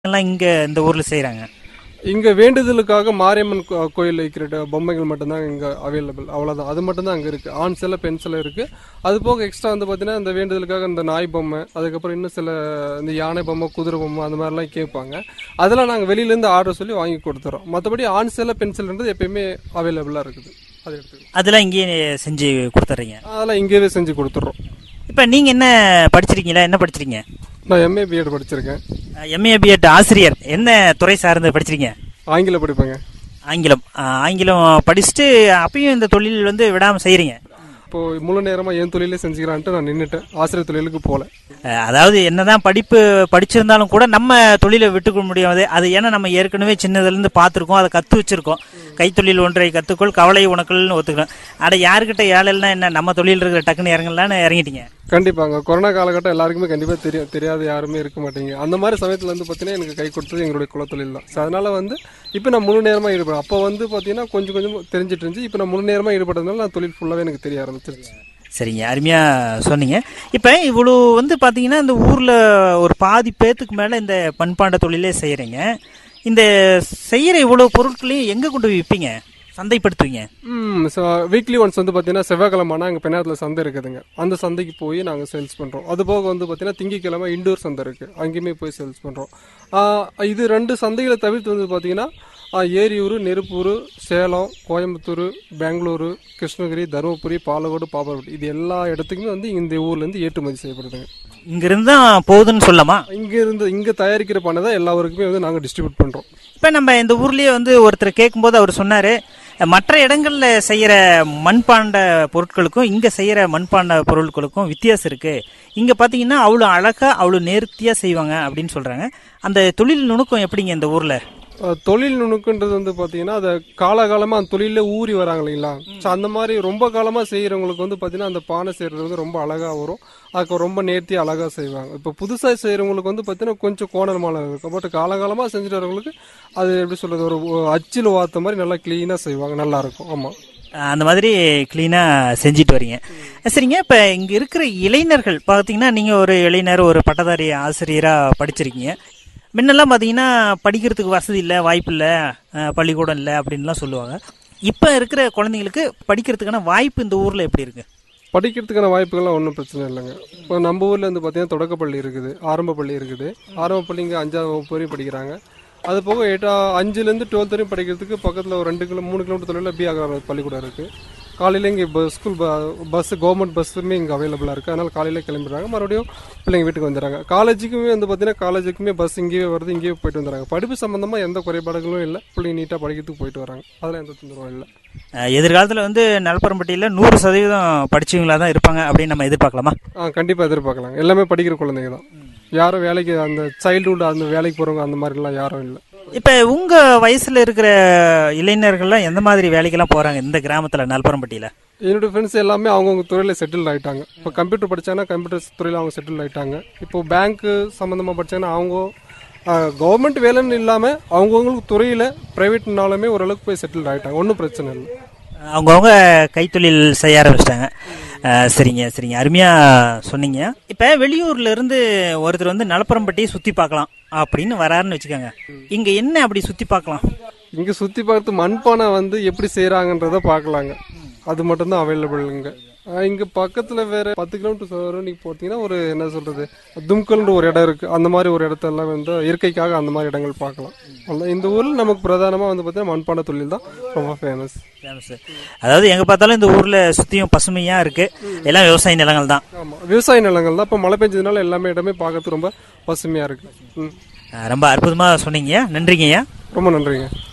எல்லாம் இங்கே இந்த ஊரில் செய்கிறாங்க இங்க வேண்டுதலுக்காக மாரியம்மன் கோ- கோயில் வைக்கிற ட- பொம்மைகள் மட்டும்தான் இங்க அவைலபிள் அவ்வளவுதான் அது மட்டும்தான் அங்க இருக்கு ஆண் சில பெண் சில இருக்கு அது போக எக்ஸ்ட்ரா வந்து பாத்தீங்கன்னா இந்த வேண்டுதலுக்காக இந்த நாய் பொம்மை அதுக்கப்புறம் இன்னும் சில இந்த யானை பொம்மை குதிரை பொம்மை அந்த மாதிரிலாம் கேட்பாங்க அதெல்லாம் நாங்க வெளியில இருந்து ஆர்டர் சொல்லி வாங்கி கொடுத்துறோம் மற்றபடி ஆண் சில பெண் சிலன்றது எப்பயுமே அவைலபிளா இருக்குது அது எடுத்துக்கலாம் அதெல்லாம் இங்கேயே செஞ்சு கொடுத்துட்றீங்க அதெல்லாம் இங்கேயே செஞ்சு கொடுத்துட்றோம் இப்போ நீங்கள் என்ன படிச்சிருக்கீங்களா என்ன படிச்சிருக்கீங்க நான் எம்ஏ பிஎட் படிச்சிருக்கேன் எம்ஏ பிஎட் ஆசிரியர் என்ன துறை சார்ந்து படிச்சிருக்கீங்க ஆங்கில படிப்பேங்க ஆங்கிலம் ஆ, ஆங்கிலம் படிச்சுட்டு அப்பயும் இந்த தொழில் வந்து விடாமல் செய்கிறீங்க இப்போ முழு நேரமா என் தொழிலே செஞ்சுக்கலான்ட்டு நான் நின்றுட்டேன் ஆசிரியர் தொழிலுக்கு போல அதாவது என்னதான் படிப்பு படிச்சிருந்தாலும் கூட நம்ம தொழிலை விட்டுக்க முடியாது அது ஏன்னா நம்ம ஏற்கனவே சின்னதுலேருந்து பார்த்துருக்கோம் அதை கற்று வச்சிருக்கோம் கைத்தொழில் ஒன்றை கற்றுக்கொள் கவலை உனக்குள்னு ஒத்துக்கிறோம் அட யாருக்கிட்ட ஏழைன்னா என்ன நம்ம தொழில் இருக்கிற டக்குன்னு இறங்கலான்னு இறங்கிட்டீங்க கண்டிப்பாங்க கொரோனா காலகட்டம் எல்லாருக்குமே கண்டிப்பா தெரியும் தெரியாத யாருமே இருக்க மாட்டீங்க அந்த மாதிரி சமயத்துல வந்து பாத்தீங்கன்னா எனக்கு கை கொடுத்தது எங்களுடைய குலத்தொழில் தான் So, அதனால வந்து இப்போ நான் முழு நேரமா ஈடுபடுறேன் அப்போ வந்து பாத்தீங்கன்னா கொஞ்சம் கொஞ்சம் தெரிஞ்சிட்டு இருந்துச்சு இப்போ நான் முழு நேரமா ஈடுபட்டதுனால நான் தொழில் ஃபுல்லாவே எனக்கு தெரிய ஆரம்பிச்சிருச்சு சரிங்க அருமையாக சொன்னீங்க இப்போ இவ்வளோ வந்து பார்த்தீங்கன்னா இந்த ஊரில் ஒரு பாதி பேத்துக்கு மேலே இந்த பண்பாண்ட தொழிலே செய்கிறீங்க இந்த செய்கிற இவ்வளோ பொருட்களையும் எங்கே கொண்டு போய் விற்பீங்க சந்தைப்படுத்துவீங்க ம் ஸோ வீக்லி ஒன்ஸ் வந்து பார்த்தீங்கன்னா செவ்வாய்க்கிழமைனா எங்கள் பெண்ணாத்தில் சந்தை இருக்குதுங்க அந்த சந்தைக்கு போய் நாங்கள் சேல்ஸ் பண்ணுறோம் அது போக வந்து பார்த்தீங்கன்னா திங்கக்கிழமை இண்டோர் சந்தை இருக்குது அங்கேயுமே போய் சேல்ஸ் பண்ணுறோம் இது ரெண்டு சந்தைகளை தவிர்த்து வந்து பார்த்தீங்கன்னா ஆ, ஏரியூர் நெருப்பூர் சேலம் கோயம்புத்தூர் பெங்களூரு கிருஷ்ணகிரி தருமபுரி பாலக்கோடு பாப்பாக்கோடு இது எல்லா இடத்துக்குமே வந்து இந்த ஊர்லேருந்து ஏற்றுமதி செய்யப்படுதுங்க இங்கிருந்து தான் போகுதுன்னு சொல்லலாமா இங்கே இருந்து இங்கே தயாரிக்கிற பண்ணை தான் எல்லா ஊருக்குமே வந்து நாங்கள் டிஸ்ட்ரிபியூட் பண்ணுறோம் இப்போ நம்ம இந்த ஊர்லேயே வந்து ஒருத்தர் கேட்கும்போது அவர் சொன்னார் மற்ற இடங்களில் செய்கிற மண்பாண்ட பொருட்களுக்கும் இங்கே செய்கிற மண்பாண்ட பொருட்களுக்கும் வித்தியாசம் இருக்குது இங்கே பார்த்தீங்கன்னா அவ்வளோ அழகாக அவ்வளோ நேர்த்தியாக செய்வாங்க அப்படின்னு சொல்கிறாங்க அந்த தொழில் நுணுக்கம் எப்படிங்க இந்த ஊரில் அஹ் தொழில் நுணுக்குன்றது வந்து பார்த்தீங்கன்னா அதை காலகாலமாக அந்த தொழிலில் ஊறி வராங்க இல்லைங்களா ஸோ அந்த மாதிரி ரொம்ப காலமாக செய்கிறவங்களுக்கு வந்து பார்த்தீங்கன்னா அந்த பானை செய்கிறது வந்து ரொம்ப அழகாக வரும் அதுக்கு ரொம்ப நேர்த்தி அழகாக செய்வாங்க இப்போ புதுசாக செய்கிறவங்களுக்கு வந்து பார்த்தீங்கன்னா கொஞ்சம் கோணல் மாலை இருக்கும் பட் காலகாலமாக செஞ்சுட்டு வரவங்களுக்கு அது எப்படி சொல்கிறது ஒரு அச்சில் வார்த்த மாதிரி நல்லா க்ளீனாக செய்வாங்க நல்லா இருக்கும் ஆமாம் அந்த மாதிரி க்ளீனாக செஞ்சுட்டு வரீங்க சரிங்க இப்போ இங்கே இருக்கிற இளைஞர்கள் பார்த்தீங்கன்னா நீங்கள் ஒரு இளைஞர் ஒரு பட்டதாரி ஆசிரியராக படிச்சிருக்கீங்க முன்னெல்லாம் பார்த்தீங்கன்னா படிக்கிறதுக்கு வசதி இல்லை வாய்ப்பு இல்லை அஹ், பள்ளிக்கூடம் இல்லை அப்படின்லாம் சொல்லுவாங்க இப்போ இருக்கிற குழந்தைங்களுக்கு படிக்கிறதுக்கான வாய்ப்பு இந்த ஊரில் எப்படி இருக்கு படிக்கிறதுக்கான வாய்ப்புகள்லாம் ஒன்றும் பிரச்சனை இல்லைங்க இப்போ நம்ம ஊரில் வந்து பார்த்தீங்கன்னா தொடக்கப்பள்ளி இருக்குது ஆரம்ப பள்ளி இருக்குது ஆரம்ப பள்ளி இங்கே அஞ்சாவது வகுப்பு வரையும் படிக்கிறாங்க அது போக எட்டா அஞ்சுலேருந்து டுவெல்த் வரையும் படிக்கிறதுக்கு பக்கத்தில் ஒரு ரெண்டு கிலோ மூணு கிலோமீட்டர் தொலைவில் பி ஆகார பள்ளிக்கூடம் இருக்குது காலையில் இங்கே பஸ் ஸ்கூல் பஸ் கவர்மெண்ட் பஸ்ஸுமே இங்கே அவைலபிளாக இருக்குது அதனால் காலையில் கிளம்பிடுறாங்க மறுபடியும் பிள்ளைங்க வீட்டுக்கு வந்துடுறாங்க காலேஜுக்குமே வந்து பார்த்தீங்கன்னா காலேஜுக்குமே பஸ் இங்கேயே வருது இங்கேயே போயிட்டு வந்துடுறாங்க படிப்பு சம்மந்தமாக எந்த குறைபாடுகளும் இல்லை பிள்ளைங்க நீட்டாக படிக்கிறதுக்கு போயிட்டு வராங்க அதெல்லாம் எந்த தொந்தரவும் இல்லை அஹ், எதிர்காலத்தில் வந்து நலப்பரம்பட்டியில் நூறு சதவீதம் படிச்சவங்களா தான் இருப்பாங்க அப்படின்னு நம்ம எதிர்பார்க்கலாமா ஆ கண்டிப்பாக எதிர்பார்க்கலாம் எல்லாமே படிக்கிற குழந்தைங்க தான் யாரும் வேலைக்கு அந்த சைல்டுஹுட் அந்த வேலைக்கு போகிறவங்க அந்த மாதிரிலாம் யாரும் இல்லை இப்போ உங்கள் வயசில் இருக்கிற இளைஞர்கள்லாம் எந்த மாதிரி வேலைக்கெல்லாம் போகிறாங்க இந்த கிராமத்தில் நல்பரம்பட்டியில் என்னோட ஃப்ரெண்ட்ஸ் எல்லாமே அவங்கவுங்க துறையில் செட்டில் ஆயிட்டாங்க இப்போ கம்ப்யூட்டர் படிச்சாங்கன்னா கம்ப்யூட்டர் துறையில் அவங்க செட்டில் ஆயிட்டாங்க இப்போ பேங்க்கு சம்மந்தமாக படிச்சாங்கன்னா அவங்க கவர்மெண்ட் வேலைன்னு இல்லாமல் அவங்கவுங்களுக்கு துறையில் ப்ரைவேட்னாலுமே ஓரளவுக்கு போய் செட்டில் ஆயிட்டாங்க ஒன்றும் பிரச்சனை இல்லை அவங்கவுங்க கைத்தொழில் செய்ய ஆரம்பிச்சிட்டாங்க சரிங்க சரிங்க அருமையாக சொன்னீங்க இப்போ வெளியூர்ல இருந்து ஒருத்தர் வந்து நலப்பரம்பட்டியை சுற்றி பார்க்கலாம் அப்படின்னு வராருன்னு வச்சுக்கோங்க இங்கே என்ன அப்படி சுற்றி பார்க்கலாம் இங்கே சுற்றி பார்த்து மண்பானை வந்து எப்படி செய்கிறாங்கன்றத பார்க்கலாங்க அது மட்டும்தான் அவைலபிள் இங்கே இங்கே பக்கத்தில் வேற பத்து கிலோமீட்டர் வரும் நீங்கள் போட்டிங்கன்னா ஒரு என்ன சொல்கிறது தும்கல்ன்ற ஒரு இடம் இருக்குது அந்த மாதிரி ஒரு இடத்தெல்லாம் வந்து இயற்கைக்காக அந்த மாதிரி இடங்கள் பார்க்கலாம் அவ்வளவுதான். இந்த ஊரில் நமக்கு பிரதானமாக வந்து பார்த்தீங்கன்னா மண்பானை தொழில் தான் ரொம்ப ஃபேமஸ் ஃபேமஸ் அதாவது எங்கே பார்த்தாலும் இந்த ஊரில் சுற்றியும் பசுமையாக இருக்குது எல்லாம் விவசாய நிலங்கள் தான் ஆமாம் விவசாய நிலங்கள் தான் இப்போ மழை பெஞ்சதுனால எல்லாமே இடமே பார்க்கறதுக்கு ரொம்ப பசுமையாக இருக்குது ம் அஹ் ரொம்ப அற்புதமாக சொன்னீங்க நன்றிங்கய்யா ரொம்ப நன்றிங்க